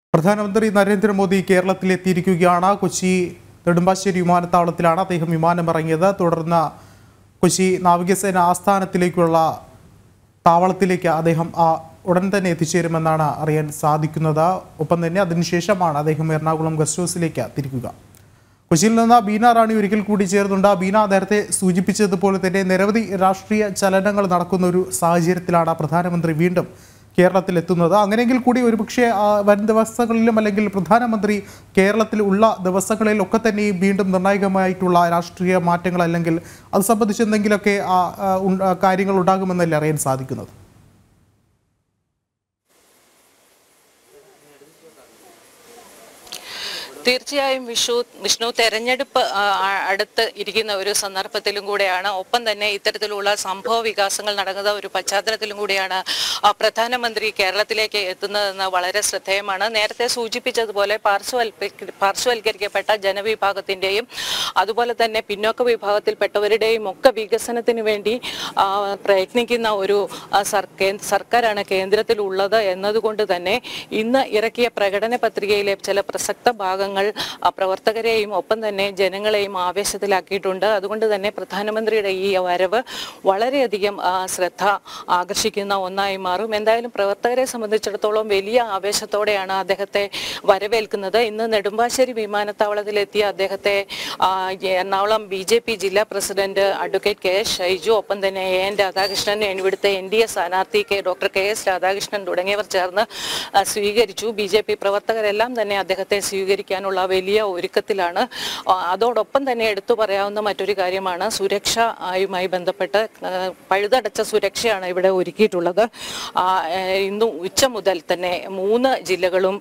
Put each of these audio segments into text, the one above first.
പ്രധാനമന്ത്രി നരേന്ദ്രമോദി കേരളത്തിലെത്തിയിരിക്കുകയാണ് കൊച്ചി നെടുമ്പാശ്ശേരി വിമാനത്താവളത്തിലാണ് അദ്ദേഹം വിമാനം ഇറങ്ങിയത് തുടർന്ന് കൊച്ചി നാവികസേന ആസ്ഥാനത്തിലേക്കുള്ള താവളത്തിലേക്ക് അദ്ദേഹം ആ ഉടൻ തന്നെ എത്തിച്ചേരുമെന്നാണ് അറിയാൻ സാധിക്കുന്നത് ഒപ്പം തന്നെ അതിനുശേഷമാണ് അദ്ദേഹം എറണാകുളം ഗസ്റ്റ് ഹൗസിലേക്ക് തിരിക്കുക കൊച്ചിയിൽ നിന്ന് ബീന റാണി ഒരിക്കൽ കൂടി ചേർന്നുണ്ട് ബീന നേരത്തെ സൂചിപ്പിച്ചതുപോലെ തന്നെ നിരവധി രാഷ്ട്രീയ ചലനങ്ങൾ നടക്കുന്ന ഒരു സാഹചര്യത്തിലാണ് പ്രധാനമന്ത്രി വീണ്ടും കേരളത്തിലെത്തുന്നത് അങ്ങനെയെങ്കിൽ കൂടി ഒരുപക്ഷെ ആ, വരും ദിവസങ്ങളിലും അല്ലെങ്കിൽ പ്രധാനമന്ത്രി കേരളത്തിൽ ഉള്ള ദിവസങ്ങളിൽ ഒക്കെ തന്നെ ഈ വീണ്ടും നിർണായകമായിട്ടുള്ള രാഷ്ട്രീയ മാറ്റങ്ങൾ അല്ലെങ്കിൽ അത് സംബന്ധിച്ച് എന്തെങ്കിലുമൊക്കെ ആ, ആ, ഉണ്ട- ആ, കാര്യങ്ങൾ ഉണ്ടാകുമെന്നല്ലേ അറിയാൻ സാധിക്കുന്നത് തീർച്ചയായും വിഷു വിഷ്ണു തെരഞ്ഞെടുപ്പ് ആ, ആ, അടുത്ത് ഇരിക്കുന്ന ഒരു സന്ദർഭത്തിലും കൂടെയാണ് ഒപ്പം തന്നെ ഇത്തരത്തിലുള്ള സംഭവ വികാസങ്ങൾ നടക്കുന്ന ഒരു പശ്ചാത്തലത്തിലും കൂടിയാണ് ആ, പ്രധാനമന്ത്രി കേരളത്തിലേക്ക് എത്തുന്നതെന്ന് വളരെ ശ്രദ്ധേയമാണ് നേരത്തെ സൂചിപ്പിച്ചതുപോലെ പാർശ്വവൽപ്പ പാർശ്വവൽക്കരിക്കപ്പെട്ട ജനവിഭാഗത്തിന്റെയും അതുപോലെ തന്നെ പിന്നോക്ക വിഭാഗത്തിൽപ്പെട്ടവരുടെയും ഒക്കെ വികസനത്തിന് വേണ്ടി ആ, പ്രയത്നിക്കുന്ന ഒരു ആ, സർക്കേ സർക്കാരാണ് കേന്ദ്രത്തിലുള്ളത് എന്നതുകൊണ്ട് തന്നെ ഇന്ന് ഇറക്കിയ പ്രകടന പത്രികയിലെ ചില പ്രസക്ത ഭാഗങ്ങൾ ആ, പ്രവർത്തകരെയും ഒപ്പം തന്നെ ജനങ്ങളെയും ആവേശത്തിലാക്കിയിട്ടുണ്ട് അതുകൊണ്ട് തന്നെ പ്രധാനമന്ത്രിയുടെ ഈ വരവ് വളരെയധികം ആ, ശ്രദ്ധ ആകർഷിക്കുന്ന ഒന്നായി മാറും എന്തായാലും പ്രവർത്തകരെ സംബന്ധിച്ചിടത്തോളം വലിയ ആവേശത്തോടെയാണ് അദ്ദേഹത്തെ വരവേൽക്കുന്നത് ഇന്ന് നെടുമ്പാശ്ശേരി വിമാനത്താവളത്തിലെത്തിയ അദ്ദേഹത്തെ ആ, എറണാകുളം ബി ജെ പി ജില്ലാ president advocate K S Shaiju ഒപ്പം തന്നെ എ എൻ രാധാകൃഷ്ണൻ ഇവിടുത്തെ എൻ ഡി എ സ്ഥാനാർത്ഥി K doctor K S Radhakrishnan തുടങ്ങിയവർ ചേർന്ന് ആ, സ്വീകരിച്ചു ബി ജെ പി പ്രവർത്തകരെല്ലാം തന്നെ അദ്ദേഹത്തെ സ്വീകരിക്കാനുള്ള വലിയ ഒരുക്കത്തിലാണ് ആ, അതോടൊപ്പം തന്നെ എടുത്തു പറയാവുന്ന മറ്റൊരു കാര്യമാണ് സുരക്ഷയുമായി ബന്ധപ്പെട്ട് ആ, പഴുതടച്ച സുരക്ഷയാണ് ഇവിടെ ഒരുക്കിയിട്ടുള്ളത് ആ, ഏ, ഇന്ന് ഉച്ച മുതൽ തന്നെ മൂന്ന് ജില്ലകളും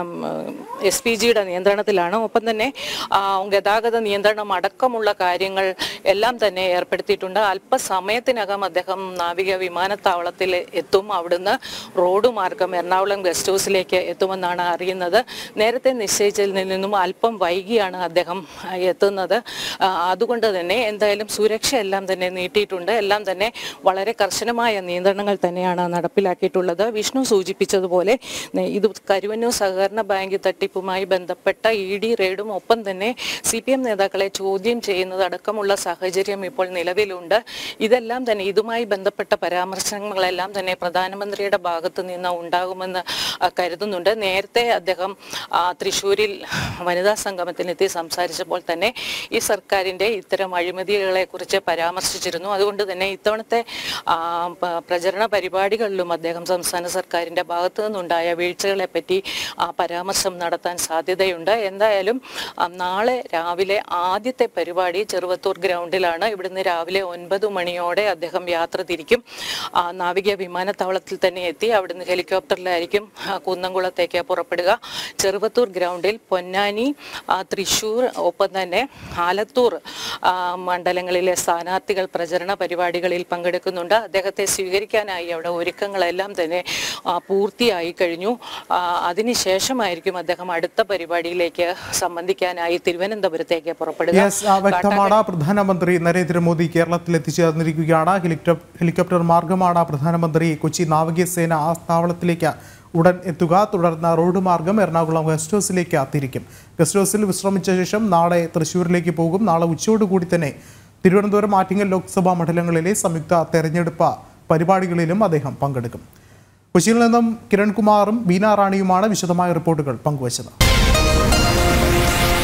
എസ് പി ജിയുടെ നിയന്ത്രണത്തിലാണ് ഒപ്പം തന്നെ ആ, ഗതാഗത നിയന്ത്രണം അടക്കമുള്ള കാര്യങ്ങൾ എല്ലാം തന്നെ ഏർപ്പെടുത്തിയിട്ടുണ്ട് അല്പസമയത്തിനകം അദ്ദേഹം നാവിക വിമാനത്താവളത്തിൽ എത്തും അവിടുന്ന് റോഡ് മാർഗം എറണാകുളം ഗസ്റ്റ് ഹൗസിലേക്ക് എത്തുമെന്നാണ് അറിയുന്നത് നേരത്തെ നിശ്ചയിച്ചതിൽ നിന്നും അല്പം വൈകിയാണ് അദ്ദേഹം ആ, എത്തുന്നത് ആ, അതുകൊണ്ട് തന്നെ എന്തായാലും സുരക്ഷ എല്ലാം തന്നെ നീട്ടിയിട്ടുണ്ട് എല്ലാം തന്നെ വളരെ കർശനമായ നിയന്ത്രണങ്ങൾ തന്നെയാണ് നടപ്പിലാക്കിയിട്ടുള്ളത് വിഷ്ണു സൂചിപ്പിച്ചതുപോലെ നെ- ഇത് കരുവന്നൂർ സഹകരണ ബാങ്ക് തട്ടിപ്പുമായി ബന്ധപ്പെട്ട ഇ ഡി റെയ്ഡും ഒപ്പം തന്നെ സി പി എം നേതാക്കളെ ചോദ്യം ചെയ്യുന്നത് അടക്കമുള്ള സാഹചര്യം ഇപ്പോൾ നിലവിലുണ്ട് ഇതെല്ലാം തന്നെ ഇതുമായി ബന്ധപ്പെട്ട പരാമർശങ്ങളെല്ലാം തന്നെ പ്രധാനമന്ത്രിയുടെ ഭാഗത്ത് നിന്ന് ഉണ്ടാകുമെന്ന് ആ, കരുതുന്നുണ്ട് നേരത്തെ അദ്ദേഹം ആ, തൃശ്ശൂരിൽ വനിതാ സംഗമത്തിനെത്തി സംസാരിച്ചപ്പോൾ തന്നെ ഈ സർക്കാരിന്റെ ഇത്തരം അഴിമതികളെ കുറിച്ച് പരാമർശിച്ചിരുന്നു അതുകൊണ്ട് തന്നെ ഇത്തവണത്തെ ആ, പ- പ്രചരണ പരിപാടികളിലും അദ്ദേഹം സംസ്ഥാന സർക്കാരിന്റെ ഭാഗത്തു നിന്നുണ്ടായ വീഴ്ചകളെ പറ്റി ആ, പരാമർശം നടത്താൻ സാധ്യതയുണ്ട് എന്തായാലും ആ, നാളെ രാവിലെ ആദ്യത്തെ പരിപാടി ചെറുവത്തൂർ ഗ്രൗണ്ടിലാണ് ഇവിടുന്ന് രാവിലെ ഒൻപത് മണിയോടെ അദ്ദേഹം യാത്ര തിരിക്കും ആ, നാവിക വിമാനത്താവളത്തിൽ തന്നെ എത്തി അവിടുന്ന് ഹെലികോപ്റ്ററിലായിരിക്കും ആ, കുന്നംകുളത്തേക്ക് പുറപ്പെടുക ചെറുവത്തൂർ ഗ്രൗണ്ടിൽ പൊന്നാനി ആ, തൃശൂർ ഒപ്പം തന്നെ ആലത്തൂർ ആ, മണ്ഡലങ്ങളിലെ സ്ഥാനാർത്ഥികൾ പ്രചരണ പരിപാടികളിൽ പങ്കെടുക്കുന്നുണ്ട് അദ്ദേഹത്തെ സ്വീകരിക്കാനായി അവിടെ ഒരുക്കങ്ങളെല്ലാം തന്നെ ആ, പൂർത്തിയായി കഴിഞ്ഞു ആ, അതിനുശേഷമായിരിക്കും അദ്ദേഹം അടുത്ത പരിപാടിയിലേക്ക് സംബന്ധിക്കാനായി തിരുവനന്തപുരത്തേക്ക് പുറപ്പെടുക യെസ് ആ, വ്യക്തമാണ് പ്രധാനമന്ത്രി നരേന്ദ്രമോദി കേരളത്തിൽ എത്തിച്ചേർന്നിരിക്കുകയാണ് ഹെലികോപ്റ്റർ ഹെലികോപ്റ്റർ മാർഗമാണ് പ്രധാനമന്ത്രി കൊച്ചി നാവികസേന ആ താവളത്തിലേക്ക് ഉടൻ എത്തുക തുടർന്ന് റോഡ് മാർഗം എറണാകുളം ഗസ്റ്റ് ഹൗസിലേക്ക് തിരിക്കും ഗസ്റ്റ് ഹൗസിൽ വിശ്രമിച്ച ശേഷം നാളെ തൃശ്ശൂരിലേക്ക് പോകും നാളെ ഉച്ചയോടുകൂടി തന്നെ തിരുവനന്തപുരം ആറ്റിങ്ങൽ ലോക്സഭാ മണ്ഡലങ്ങളിലെ സംയുക്ത തെരഞ്ഞെടുപ്പ് പരിപാടികളിലും അദ്ദേഹം പങ്കെടുക്കും കൊച്ചിയിൽ നിന്നും കിരൺകുമാറും ബീന റാണിയുമാണ് വിശദമായ റിപ്പോർട്ടുകൾ പങ്കുവച്ചത്